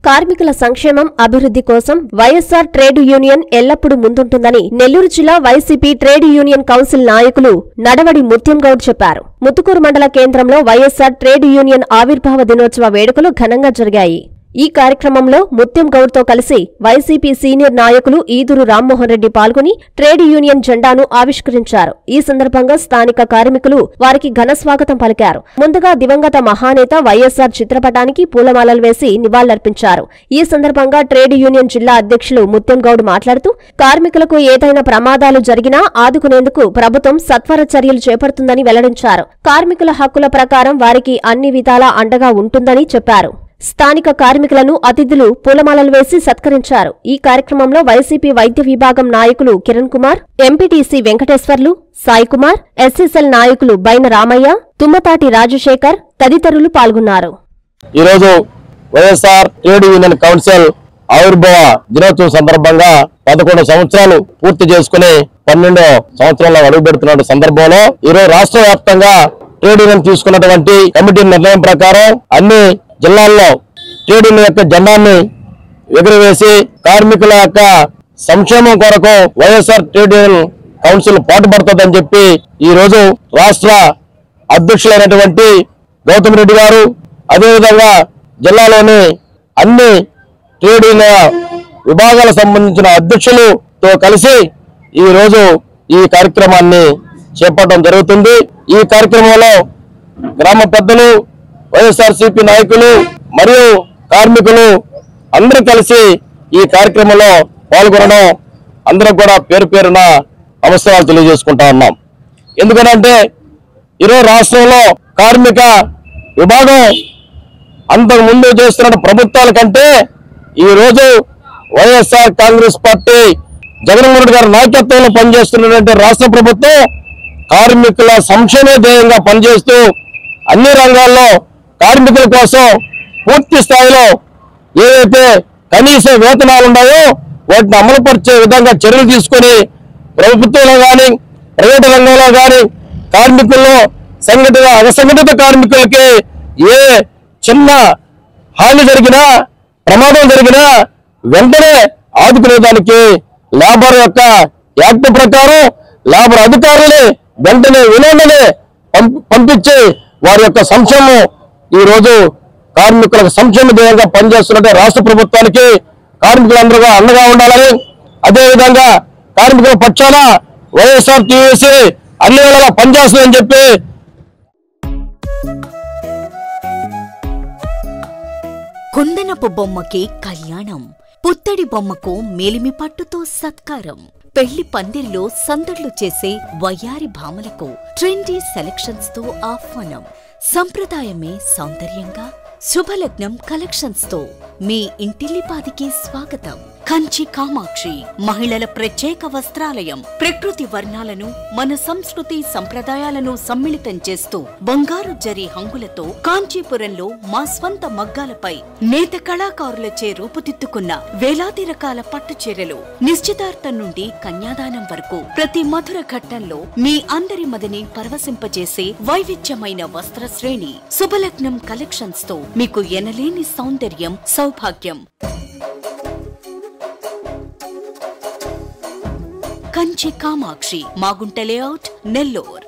కార్మికుల సంక్షేమం అభివృద్ధి కోసం వైఎస్సార్ ట్రేడ్ యూనియన్ ఎల్లప్పుడూ ముందుంటుందని నెల్లూరు జిల్లా వైసీపీ ట్రేడ్ యూనియన్ కౌన్సిల్ నాయకులు నడవడి ముత్యం గౌడ్ చెప్పారు ముత్తుకూరు మండల కేంద్రంలో వైఎస్సార్ ట్రేడ్ యూనియన్ ఆవిర్భావ దినోత్సవ వేడుకలు ఘనంగా జరిగాయి ఈ కార్యక్రమంలో ముత్యం గౌడ్తో కలిసి వైసీపీ సీనియర్ నాయకులు ఈదురు రామ్మోహన్ రెడ్డి పాల్గొని ట్రేడ్ యూనియన్ జెండాను ఆవిష్కరించారు ఈ సందర్భంగా స్థానిక కార్మికులు వారికి ఘన స్వాగతం పలికారు ముందుగా దివంగత మహానేత వైఎస్సార్ చిత్రపటానికి పూలమాలలు వేసి నివాళులర్పించారు ఈ సందర్భంగా ట్రేడ్ యూనియన్ జిల్లా అధ్యక్షులు ముత్యం గౌడ్ మాట్లాడుతూ కార్మికులకు ఏదైనా ప్రమాదాలు జరిగినా ఆదుకునేందుకు ప్రభుత్వం సత్వర చర్యలు చేపడుతుందని వెల్లడించారు కార్మికుల హక్కుల ప్రకారం వారికి అన్ని విధాలా అండగా ఉంటుందని చెప్పారు స్థానిక కార్మికులను అతిథులు పూలమాలలు వేసి సత్కరించారు ఈ కార్యక్రమంలో వైసీపీ వైద్య విభాగం నాయకులు కిరణ్ కుమార్ ఎంపీటీసీ వెంకటేశ్వర్లు సాయి కుమార్ ఎస్ఎస్ఎల్ నాయకులు బైన రామయ్య తుమ్మతాటి రాజశేఖర్ తదితరులు పాల్గొన్నారు ఈరోజు వైఎస్ఆర్ ట్రేడ్ యూనియన్ కౌన్సిల్ ఆవిర్భావ దినోత్సవం సందర్భంగా పదకొండు సంవత్సరాలు పూర్తి చేసుకుని పన్నెండో సంవత్సరంలో అడుగు పెడుతున్న సందర్భంలో ఈరోజు రాష్ట్ర వ్యాప్తంగా ట్రేడ్ యూనియన్ తీసుకున్నటువంటి కమిటీ నిర్ణయం ప్రకారం అన్ని జిల్లాల్లో ట్రేడ్ యూనియన్ యొక్క జెండాన్ని ఎగురవేసి కార్మికుల యొక్క సంక్షేమం కొరకు వైఎస్ఆర్ ట్రేడ్ యూనియన్ కౌన్సిల్ పాటుపడుతుందని చెప్పి ఈ రోజు రాష్ట్ర అధ్యక్షులైనటువంటి గౌతమ్ రెడ్డి గారు అదేవిధంగా జిల్లాలోని అన్ని ట్రేడ్ యూనియన్ విభాగాలకు సంబంధించిన అధ్యక్షులతో కలిసి ఈ రోజు ఈ కార్యక్రమాన్ని చేపట్టడం జరుగుతుంది ఈ కార్యక్రమంలో గ్రామ పెద్దలు వైఎస్ఆర్సీపీ నాయకులు మరియు కార్మికులు అందరూ కలిసి ఈ కార్యక్రమంలో పాల్గొనడం అందరూ కూడా పేరు పేరున నమస్కారాలు తెలియజేసుకుంటా ఉన్నాం ఎందుకనంటే ఈరోజు రాష్ట్రంలో కార్మిక విభాగం అంతకు ముందు చేస్తున్న ప్రభుత్వాల కంటే ఈ రోజు వైఎస్ఆర్ కాంగ్రెస్ పార్టీ జగన్మోహన్ రెడ్డి గారి నాయకత్వంలో పనిచేస్తున్నటువంటి రాష్ట్ర ప్రభుత్వం కార్మికుల సంక్షేమ ధ్యేయంగా పనిచేస్తూ అన్ని రంగాల్లో కార్మికుల కోసం పూర్తి స్థాయిలో ఏవైతే కనీస వేతనాలు ఉన్నాయో వాటిని అమలుపరిచే విధంగా చర్యలు తీసుకొని ప్రభుత్వంలో కానీ ప్రైవేట్ రంగంలో కానీ కార్మికుల్లో సంఘటిత అసంఘటిత కార్మికులకి ఏ చిన్న హాని జరిగినా ప్రమాదం జరిగినా వెంటనే ఆదుకునేదానికి లేబర్ యొక్క యాక్ట్ ప్రకారం లేబర్ అధికారులని వెంటనే వినోదనే పంపించి వారి యొక్క సంక్షేమం ఈ రోజు కార్మికులకు సంక్షేమ ధ్యేయంగా పనిచేస్తున్నట్టు రాష్ట్ర ప్రభుత్వానికి కార్మికులందరూ కూడా అండగా ఉండాలని అదేవిధంగా కార్మికుల పక్షాన వైఎస్ఆర్ టీవీసీ అన్ని వేళలా పనిచేస్తుందని చెప్పి కుందనపు బొమ్మకి కళ్యాణం పుత్తడి బొమ్మకు మేలిమి పట్టుతో సత్కారం పెళ్లి పందిరిలో సందడ్లు చేసే వయ్యారి భామలకు ట్రెండీ సెలక్షన్స్ తో ఆహ్వానం సంప్రదాయమే సౌందర్యంగా శుభలగ్నం కలెక్షన్స్ తో మీ ఇంటిల్లిపాదికి స్వాగతం కంచి కామాక్షి మహిళల ప్రత్యేక వస్త్రాలయం ప్రకృతి వర్ణాలను మన సంస్కృతి సంప్రదాయాలను సమ్మిళితం చేస్తూ బంగారు జరి హంగులతో కాంచీపురంలో మా స్వంత మగ్గాలపై నేత కళాకారులచే రూపుదిద్దుకున్న వేలాది రకాల పట్టు చీరలు నిశ్చితార్థం నుండి కన్యాదానం వరకు ప్రతి మధుర ఘట్టంలో మీ అందరి మదిని పరవశింపజేసే వైవిధ్యమైన వస్త్ర శ్రేణి శుభలగ్నం కలెక్షన్స్ తో మీకు ఎనలేని సౌందర్యం సౌభాగ్యం కంచి కామాక్షి మాగుంట లేఅవుట్ నెల్లూర్